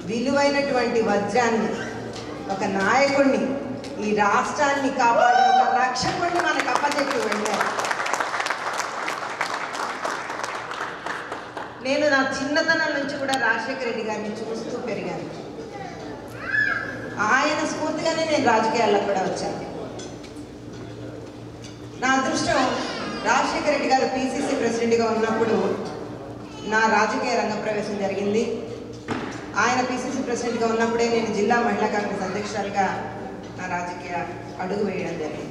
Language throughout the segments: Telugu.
విలువైనటువంటి వజ్రాన్ని ఒక నాయకుడిని ఈ రాష్ట్రాన్ని కాపాడే ఒక రక్షకుడిని మనకు అప్పచెప్పి వెళ్ళారు నేను నా చిన్నతనం నుంచి కూడా రాజశేఖర రెడ్డి గారిని చూస్తూ పెరిగాను ఆయన స్ఫూర్తిగానే నేను రాజకీయాల్లో కూడా వచ్చాను నా అదృష్టం రాజశేఖర రెడ్డి గారు పిసిసి ప్రెసిడెంట్గా ఉన్నప్పుడు నా రాజకీయ రంగ ప్రవేశం జరిగింది ఆయన పిసిసి ప్రెసిడెంట్గా ఉన్నప్పుడే నేను జిల్లా మహిళా కాంగ్రెస్ అధ్యక్షురాలుగా నా రాజకీయ అడుగు వేయడం జరిగింది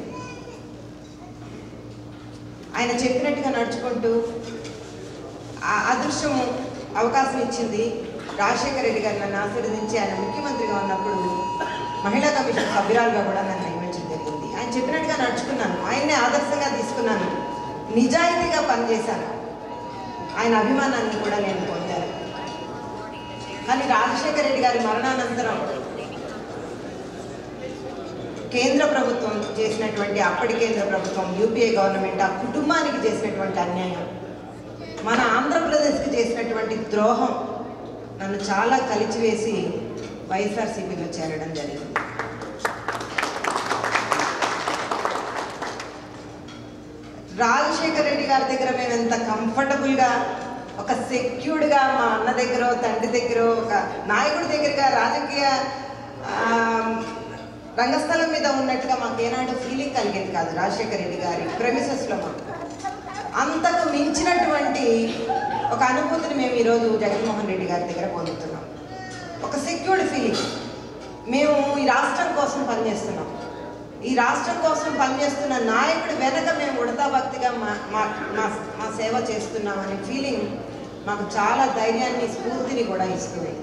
ఆయన చెప్పినట్టుగా నడుచుకుంటూ ఆ అదృష్టం అవకాశం ఇచ్చింది రాజశేఖర రెడ్డి గారు నన్ను ఆశీర్వదించి ఆయన ముఖ్యమంత్రిగా ఉన్నప్పుడు మహిళా కమిషన్ సభ్యురాలుగా కూడా నన్ను నియమించడం జరిగింది ఆయన చెప్పినట్టుగా నడుచుకున్నాను ఆయన్నే ఆదర్శంగా తీసుకున్నాను నిజాయితీగా పనిచేశాను ఆయన అభిమానాన్ని కూడా నేను పొందాను కానీ రాజశేఖర రెడ్డి గారి మరణానంతరం కేంద్ర ప్రభుత్వం చేసినటువంటి అప్పటి కేంద్ర ప్రభుత్వం యూపీఏ గవర్నమెంట్ ఆ కుటుంబానికి చేసినటువంటి అన్యాయం మన ఆంధ్రప్రదేశ్కి చేసినటువంటి ద్రోహం నన్ను చాలా కలిచివేసి వైఎస్ఆర్సీపీలో చేరడం జరిగింది రాజశేఖర రెడ్డి గారి దగ్గర మేము ఎంత కంఫర్టబుల్గా ఒక సెక్యూర్డ్గా మా అన్న దగ్గర తండ్రి దగ్గర ఒక నాయకుడి దగ్గరగా రాజకీయ ఆ, రంగస్థలం మీద ఉన్నట్టుగా మాకు ఏనాడు ఫీలింగ్ కలిగేది కాదు రాజశేఖర రెడ్డి గారి ప్రెమిసెస్లో మాకు అంతకు మించినటువంటి ఒక అనుభూతిని మేము ఈరోజు జగన్మోహన్ రెడ్డి గారి దగ్గర పొందుతున్నాం ఒక సెక్యూర్డ్ ఫీలింగ్ మేము ఈ రాష్ట్రం కోసం పనిచేస్తున్నాం ఈ రాష్ట్రం కోసం పనిచేస్తున్న నాయకుడి వెనక మేము ఉడతా భక్తిగా మా మా మా మా సేవ చేస్తున్నామనే ఫీలింగ్ మాకు చాలా ధైర్యాన్ని స్ఫూర్తిని కూడా ఇస్తుంది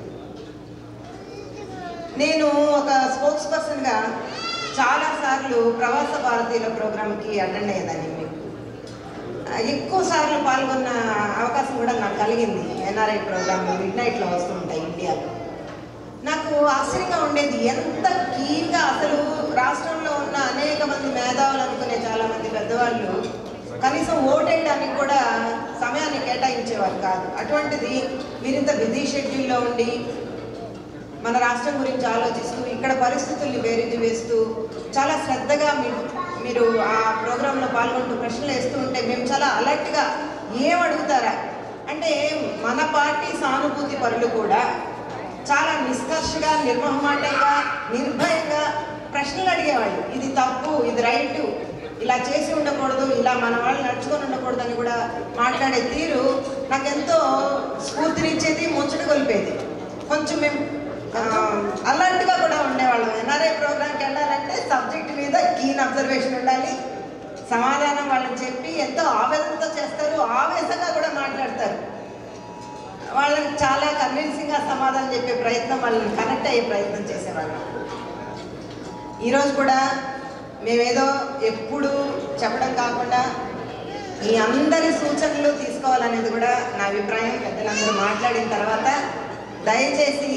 నేను ఒక స్పోక్స్ పర్సన్గా చాలాసార్లు ప్రవాస భారతీయుల ప్రోగ్రామ్కి అటెండ్ అయ్యేదాన్ని మీకు ఎక్కువ సార్లు పాల్గొన్న అవకాశం కూడా నాకు కలిగింది ఎన్ఆర్ఐ ప్రోగ్రామ్ మిడ్ నైట్లో వస్తూ ఉంటాయి ఇండియాలో నాకు ఆశ్చర్యంగా ఉండేది ఎంత కీన్గా అసలు రాష్ట్రంలో ఉన్న అనేక మంది మేధావులు అనుకునే చాలా మంది పెద్దవాళ్ళు కనీసం ఓటేయడానికి కూడా సమయాన్ని కేటాయించేవారు కాదు అటువంటిది మీరింత బిజీ షెడ్యూల్లో ఉండి మన రాష్ట్రం గురించి ఆలోచిస్తూ ఇక్కడ పరిస్థితుల్ని బేరీజు వేస్తూ చాలా శ్రద్ధగా మీరు మీరు ఆ ప్రోగ్రాంలో పాల్గొంటూ ప్రశ్నలు వేస్తూ ఉంటే మేము చాలా అలర్ట్గా ఏం అడుగుతారా అంటే మన పార్టీ సానుభూతి పరులు కూడా చాలా నిష్కర్షగా నిర్మహమాటంగా నిర్భయంగా ప్రశ్నలు అడిగేవాళ్ళు ఇది తప్పు ఇది రైటు ఇలా చేసి ఉండకూడదు ఇలా మన వాళ్ళు నడుచుకొని ఉండకూడదు అని కూడా మాట్లాడే తీరు నాకెంతో స్ఫూర్తినిచ్చేది ముచ్చట కొలిపేది కొంచెం మేము అలర్ట్గా కూడా ఉండేవాళ్ళం ఎన్ఆర్ఐ ప్రోగ్రామ్కి వెళ్ళాలంటే సబ్జెక్ట్ మీద కీన్ అబ్జర్వేషన్ ఉండాలి సమాధానం వాళ్ళని చెప్పి ఎంతో ఆవేదనతో చేస్తారు ఆవేశంగా కూడా మాట్లాడతారు వాళ్ళని చాలా కన్విన్సింగ్గా సమాధానం చెప్పే ప్రయత్నం వాళ్ళని కనెక్ట్ అయ్యే ప్రయత్నం చేసేవాళ్ళం ఈరోజు కూడా మేమేదో ఎప్పుడు చెప్పడం కాకుండా మీ అందరి సూచనలు తీసుకోవాలనేది కూడా నా అభిప్రాయం పెద్దలందరూ మాట్లాడిన తర్వాత దయచేసి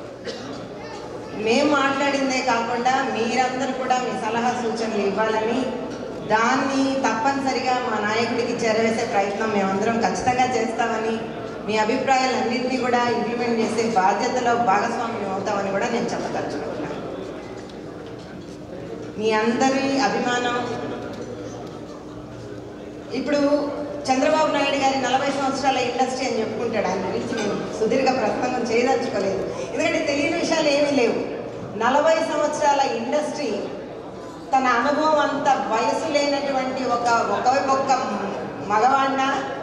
మేము మాట్లాడిందే కాకుండా మీరందరూ కూడా మీ సలహా సూచనలు ఇవ్వాలని దాన్ని తప్పనిసరిగా మా నాయకుడికి చేరవేసే ప్రయత్నం మేమందరం ఖచ్చితంగా చేస్తామని మీ అభిప్రాయాలన్నింటినీ కూడా ఇంప్లిమెంట్ చేసే బాధ్యతలో భాగస్వామ్యం అవుతామని కూడా నేను చెప్పదలుచుకుంటున్నాను మీ అందరి అభిమానం ఇప్పుడు చంద్రబాబు నాయుడు గారి నలభై సంవత్సరాల ఇండస్ట్రీ అని చెప్పుకుంటాడు ఆయన గురించి నేను సుదీర్ఘ ప్రసంగం చేయదలుచుకోలేదు ఎందుకంటే తెలియని విషయాలు ఏమీ లేవు నలభై సంవత్సరాల ఇండస్ట్రీ తన అనుభవం అంత వయసు లేనటువంటి ఒక ఒకవైపు ఒక మగవాడిన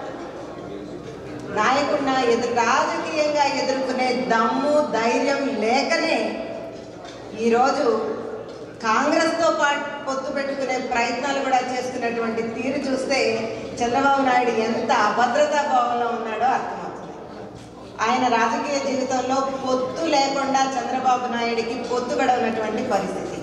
నాయకుడిన ఎదురు రాజకీయంగా ఎదుర్కొనే దమ్ము ధైర్యం లేకనే ఈరోజు కాంగ్రెస్తో పాటు పొత్తు పెట్టుకునే ప్రయత్నాలు కూడా చేస్తున్నటువంటి తీరు చూస్తే చంద్రబాబు నాయుడు ఎంత అభద్రతా భావంలో ఉన్నాడో అర్థమవుతుంది ఆయన రాజకీయ జీవితంలో పొత్తు లేకుండా చంద్రబాబు నాయుడికి పొత్తు ఉన్నటువంటి పరిస్థితి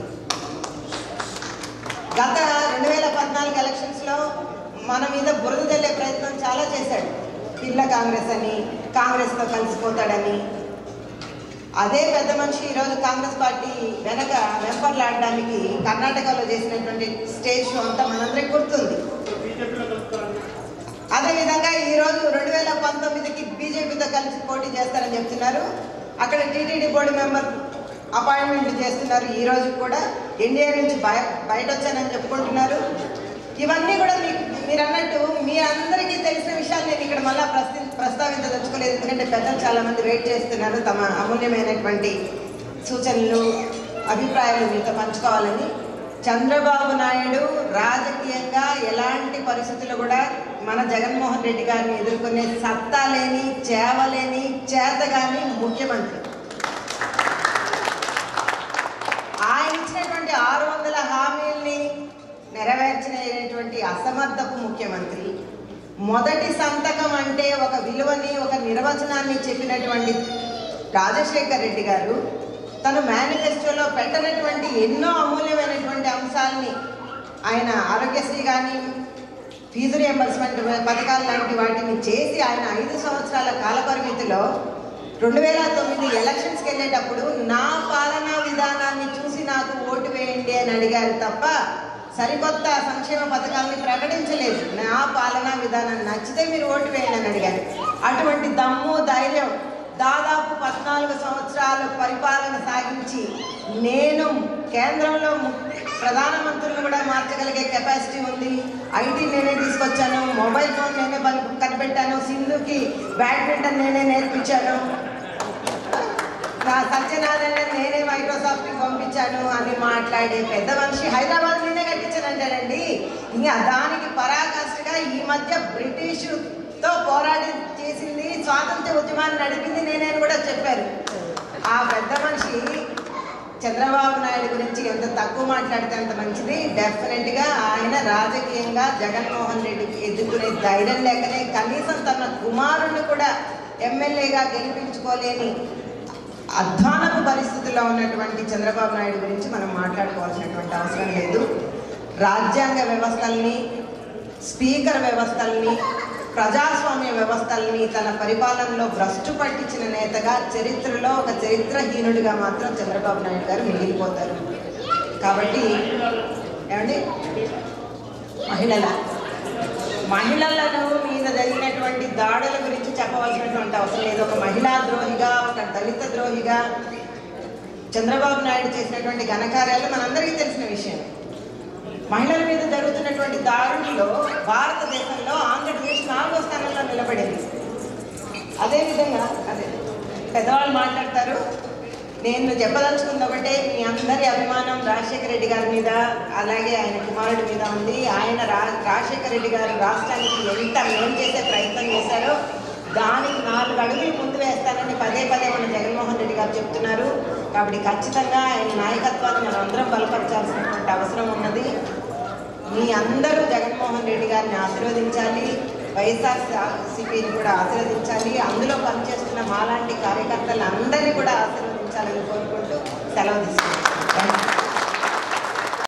గత రెండు వేల పద్నాలుగు ఎలక్షన్స్లో మన మీద బురద జల్లే ప్రయత్నం చాలా చేశాడు పిల్ల కాంగ్రెస్ అని కాంగ్రెస్తో కలిసిపోతాడని అదే పెద్ద మనిషి ఈరోజు కాంగ్రెస్ పార్టీ వెనక వెంపర్లాడడానికి కర్ణాటకలో చేసినటువంటి స్టేజ్ షో అంతా మనందరికి గుర్తుంది అదేవిధంగా ఈరోజు రెండు వేల పంతొమ్మిదికి బీజేపీతో కలిసి పోటీ చేస్తారని చెప్తున్నారు అక్కడ టీటీడీ బోర్డు మెంబర్ అపాయింట్మెంట్ చేస్తున్నారు ఈ రోజు కూడా ఎన్డీఏ నుంచి బయ బయట వచ్చానని చెప్పుకుంటున్నారు ఇవన్నీ కూడా మీకు మీరు అన్నట్టు మీ అందరికీ తెలిసిన విషయాలు నేను ఇక్కడ మళ్ళీ ప్రస్తి ప్రస్తావించదలుచుకోలేదు ఎందుకంటే పెద్దలు చాలా మంది వెయిట్ చేస్తున్నారు తమ అమూల్యమైనటువంటి సూచనలు అభిప్రాయాలు మీతో పంచుకోవాలని చంద్రబాబు నాయుడు రాజకీయంగా ఎలాంటి పరిస్థితులు కూడా మన జగన్మోహన్ రెడ్డి గారిని ఎదుర్కొనే సత్తా లేని చేవలేని చేతగాని ముఖ్యమంత్రి ఆయన ఇచ్చినటువంటి ఆరు వందల హామీల్ని నెరవేర్చినటువంటి అసమర్థపు ముఖ్యమంత్రి మొదటి సంతకం అంటే ఒక విలువని ఒక నిర్వచనాన్ని చెప్పినటువంటి రాజశేఖర్ రెడ్డి గారు తను మేనిఫెస్టోలో పెట్టనటువంటి ఎన్నో అమూల్యమైనటువంటి అంశాలని ఆయన ఆరోగ్యశ్రీ కానీ ఫీజు రియంబర్స్మెంట్ పథకాలు లాంటి వాటిని చేసి ఆయన ఐదు సంవత్సరాల కాలపరిమితిలో రెండు వేల తొమ్మిది ఎలక్షన్స్కి వెళ్ళేటప్పుడు నా పాలనా విధానాన్ని చూసి నాకు ఓటు వేయండి అని అడిగారు తప్ప సరికొత్త సంక్షేమ పథకాలని ప్రకటించలేదు నా పాలనా విధానం నచ్చితే మీరు ఓటు వేయండి అని అడిగారు అటువంటి దమ్ము ధైర్యం దాదాపు పద్నాలుగు సంవత్సరాలు పరిపాలన సాగించి నేను కేంద్రంలో ము- ప్రధానమంత్రులు కూడా మార్చగలిగే కెపాసిటీ ఉంది ఐటీ నేనే తీసుకొచ్చాను మొబైల్ ఫోన్ నేనే బల్- కనిపెట్టాను సింధుకి బ్యాడ్మింటన్ నేనే నేర్పించాను నా సత్యనారాయణ నేనే మైక్రోసాఫ్ట్ కి పంపించాను అని మాట్లాడే పెద్ద మనిషి హైదరాబాద్ నేనే కట్టించానంటాడండి ఇంకా దానికి పరాకాష్ఠగా ఈ మధ్య బ్రిటిషుతో పోరాడి చేసింది స్వాతంత్ర ఉద్యమాన్ని నడిపింది నేనే అని కూడా చెప్పారు ఆ పెద్ద మనిషి చంద్రబాబు నాయుడు గురించి ఎంత తక్కువ మాట్లాడితే అంత మంచిది డెఫినెట్ గా ఆయన రాజకీయంగా జగన్మోహన్ రెడ్డికి ఎదుర్కొనే ధైర్యం లేకనే కనీసం తన కుమారుణ్ణి కూడా ఎమ్మెల్యేగా గెలిపించుకోలేని అధ్వానపు పరిస్థితుల్లో ఉన్నటువంటి చంద్రబాబు నాయుడు గురించి మనం మాట్లాడుకోవాల్సినటువంటి అవసరం లేదు రాజ్యాంగ వ్యవస్థల్ని స్పీకర్ వ్యవస్థల్ని ప్రజాస్వామ్య వ్యవస్థల్ని తన పరిపాలనలో భ్రష్టు పట్టించిన నేతగా చరిత్రలో ఒక చరిత్రహీనుడిగా మాత్రం చంద్రబాబు నాయుడు గారు మిగిలిపోతారు కాబట్టి ఏమండి మహిళల మహిళలను మీద జరిగినటువంటి దాడుల గురించి చెప్పవలసినటువంటి అవసరం లేదు ఒక మహిళా ద్రోహిగా ఒక దళిత ద్రోహిగా చంద్రబాబు నాయుడు చేసినటువంటి ఘనకార్యాలు మనందరికీ తెలిసిన విషయం మహిళల మీద జరుగుతున్నటువంటి దాడుల్లో భారతదేశంలో ఆంధ్రప్రదేశ్ నాలుగో స్థానంలో నిలబడింది అదేవిధంగా అదే పెద్దవాళ్ళు మాట్లాడతారు నేను చెప్పదలుచుకుంది ఒకటే మీ అందరి అభిమానం రాజశేఖర రెడ్డి గారి మీద అలాగే ఆయన కుమారుడి మీద ఉంది ఆయన రా రాజశేఖర రెడ్డి గారు రాష్ట్రానికి ఎంత మేలు చేసే ప్రయత్నం చేశారో దానికి నాలుగు అడుగులు ముందు వేస్తానని పదే పదే మన జగన్మోహన్ రెడ్డి గారు చెప్తున్నారు కాబట్టి ఖచ్చితంగా ఆయన నాయకత్వాన్ని మనం అందరం బలపరచాల్సినటువంటి అవసరం ఉన్నది మీ అందరూ జగన్మోహన్ రెడ్డి గారిని ఆశీర్వదించాలి వైఎస్ఆర్సీపీని కూడా ఆశీర్వదించాలి అందులో పనిచేస్తున్న మాలాంటి కార్యకర్తలు అందరినీ కూడా ఆశీర్వదించాలని కోరుకుంటూ సెలవు తీసుకుంటాను